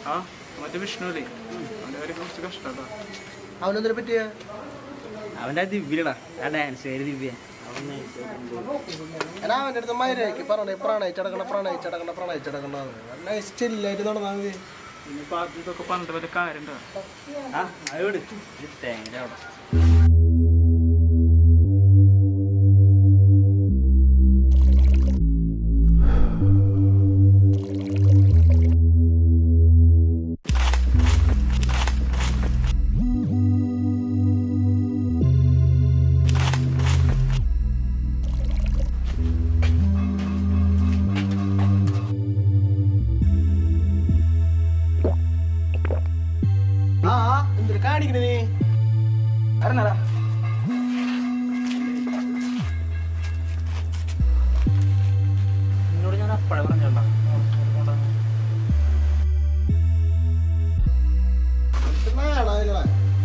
ആ മറ്റേ വിഷ്ണു അല്ലേ അവൻ്റെ കാര്യം കുറച്ച് കഷ്ടട്ടോ അവനെന്തിനെ പറ്റിയ അവൻ്റെ ദിവ്യടാ ആ ഡാൻസ് പേര് ദിവ്യ ഞാൻ അവൻ്റെ അടുത്ത് മര്യാദയ്ക്ക് പറഞ്ഞേ പ്രണയിച്ചടക്കണ പ്രണയിച്ചടക്കണ പ്രണയിച്ചടക്കണ നൈസ് ചില്ലായിട്ട് നടന്നാൽ മതി ഇനിയിപ്പോൾ അത് ഇതൊക്കെ പറഞ്ഞിട്ട് വല്ല കാര്യം ഉണ്ടോ ആ അതോട് തേങ്ങ അവിടെ ആ എന്തിനു കാണിക്കണേ നീ അറിഞ്ഞടാ നിന്നോട് ഞാൻ അപ്പഴേ പറഞ്ഞോളാം വേണോ അതിലടാ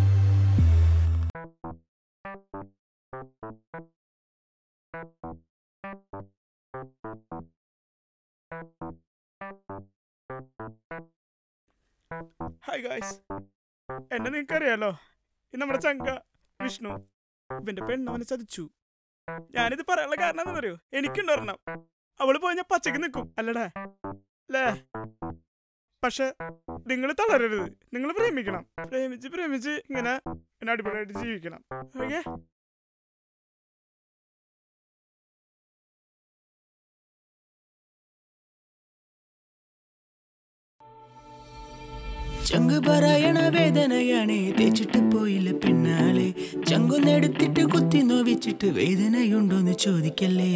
ഹായ് ഗായ്സ് എന്നെ നിങ്ങൾക്കറിയാലോ ഇത് നമ്മുടെ ചങ്ക വിഷ്ണു ഇവന്റെ പെണ്ണവനെ ചതിച്ചു ഞാനിത് പറയാനുള്ള കാരണം എന്താണെന്നറിയോ എനിക്കുണ്ട് ഒരെണ്ണം അവള് പോയി ഞാൻ പച്ചക്ക് നിൽക്കും അല്ലടാ അല്ലേ പക്ഷെ നിങ്ങൾ തളരരുത് നിങ്ങൾ പ്രേമിക്കണം പ്രേമിച്ച് പ്രേമിച്ച് ഇങ്ങനെ ഇങ്ങനെ അടിപൊളിയായിട്ട് ജീവിക്കണം ഓക്കെ ചങ്ക് പറയണ വേദനയാണ് തേച്ചിട്ട് പോയില്ല പിന്നാലെ ചങ്കൊന്നെടുത്തിട്ട് കുത്തി നോവിച്ചിട്ട് വേദനയുണ്ടോന്ന് ചോദിക്കല്ലേ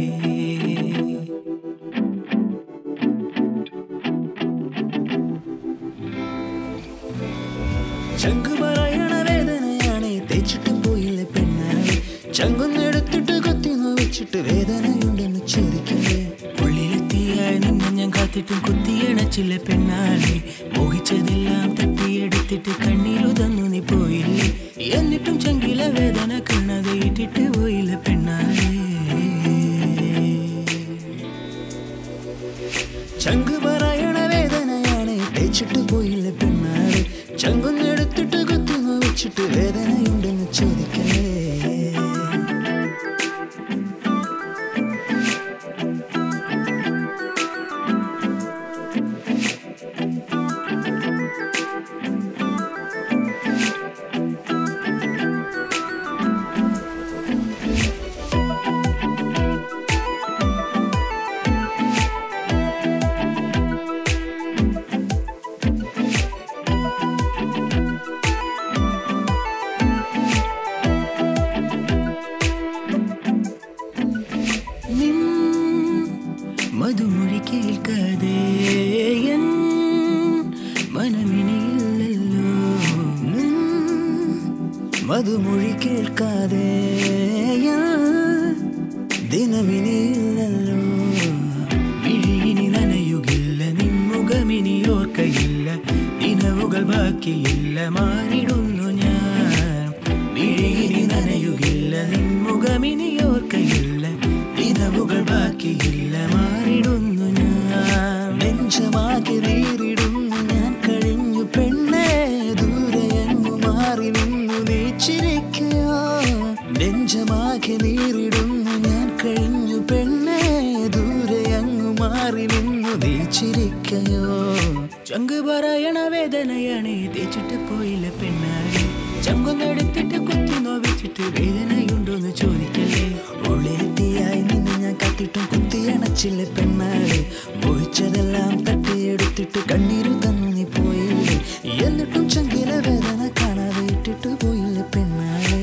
ചങ്ക് പറയണ വേദനയാണ് തേച്ചിട്ട് പോയില്ല പെണ്ണാളെ ചങ്കൊന്നെടുത്തിട്ട് കുത്തി നോവിച്ചിട്ട് വേദനയുണ്ടെന്ന് ചോദിക്കല്ലേ ഉള്ളിലെത്തിയായി നിന്നെ ഞാൻ കാത്തിട്ടും കുത്തിയണച്ചില്ല പെണ്ണാളെ മോഹിച്ചതെല്ലാം തട്ടിയെടുത്തിട്ട് കണ്ണീരു തന്നു നീ പോയില്ലേ എന്നിട്ടും ചങ്കില വേദന കാണാതെ ഇട്ടിട്ട് പോയില്ല പെണ്ണാളെ ചങ്ക് പറയണ വേദനയാണ് തേച്ചിട്ട് പോയില്ല പെണ്ണാളെ ചങ്കൊന്നെടുത്തിട്ട് കുത്തി നോവിച്ചിട്ട് വേദനയുണ്ടെന്ന് ചോദിക്കലേ നിൻ മധുമൊഴി കേൾക്കാതെ എൻ മനമിനിയില്ലല്ലോ നിൻ മധുമൊഴി കേൾക്കാതെ എൻ ദിനമിനിയില്ലല്ലോ മിഴിയിനി നനയുകില്ല നിൻമുഖമിനി ഓർക്കയില്ല ദിനവുകൾ ബാക്കിയില്ല മാറിടുന്നു ഞാൻ മിഴിയിനി നനയുകില്ല നിൻമുഖമിനി ഓർക്കയില്ല ദിനവുകൾ ബാക്കിയില്ല മാറിടുന്നു ഞാൻ നെഞ്ചമാകെ നേരിടുന്നു ഞാൻ കഴിഞ്ഞു പെണ്ണേ ദൂരെയെങ്ങു മാറി നിന്നു നീ ചിരിക്കയോ നെഞ്ചമാകെ നേരിടുന്നു ഞാൻ കഴിഞ്ഞു പെണ്ണേ ദൂരെ അങ്ങു മാറി നിന്നു നീ ചിരിക്കയോ ചങ്ക് പറയണ വേദനയാണ് തേച്ചിട്ട് പോയില്ല പെണ്ണായി ചങ്കൊന്നെടുത്തിട്ട് കുത്തി നോവിച്ചിട്ട് വേദനയുണ്ടോന്ന് ചോദിക്കല്ലേ ഉള്ളിലെത്തിയായി നിന്നെ ഞാൻ കത്തിട്ടും കുത്തി അണച്ചില്ല പെണ്ണാളെ പോയിച്ചതെല്ലാം തട്ടിയെടുത്തിട്ട് കണ്ണീരു തന്നു നീ പോയില്ലേ എന്നിട്ടും ചങ്കില വേദന കാണാതെ ഇട്ടിട്ട് പോയില്ല പെണ്ണാളെ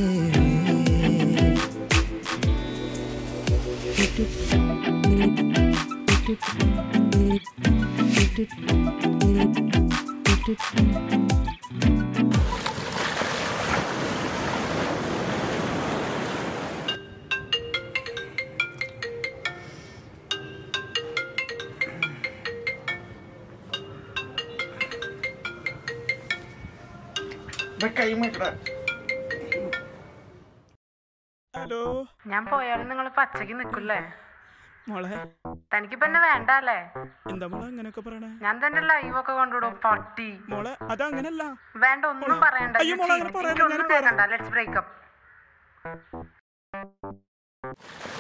കൈ മാറ്റടാ ഹലോ ഞാൻ പോയാലും നിങ്ങൾ പച്ചക്ക് നിൽക്കില്ലേ മോളെ തനിക്കിപ്പോ എന്നെ വേണ്ട അല്ലേ എന്താ മോളെ അങ്ങനെയൊക്കെ പറയണേ ഞാൻ തന്നെ ലൈവ് ഒക്കെ കൊണ്ടുവിടും പട്ടി മോളെ അതങ്ങനല്ല വേണ്ട ഒന്നും പറയണ്ട അയ്യോ, മോളെ അങ്ങനെ പറയണ്ട, ഒന്നും ഞാനിപ്പോ കേൾക്കണ്ട ലെറ്റ്സ് ബ്രേക്കപ്പ്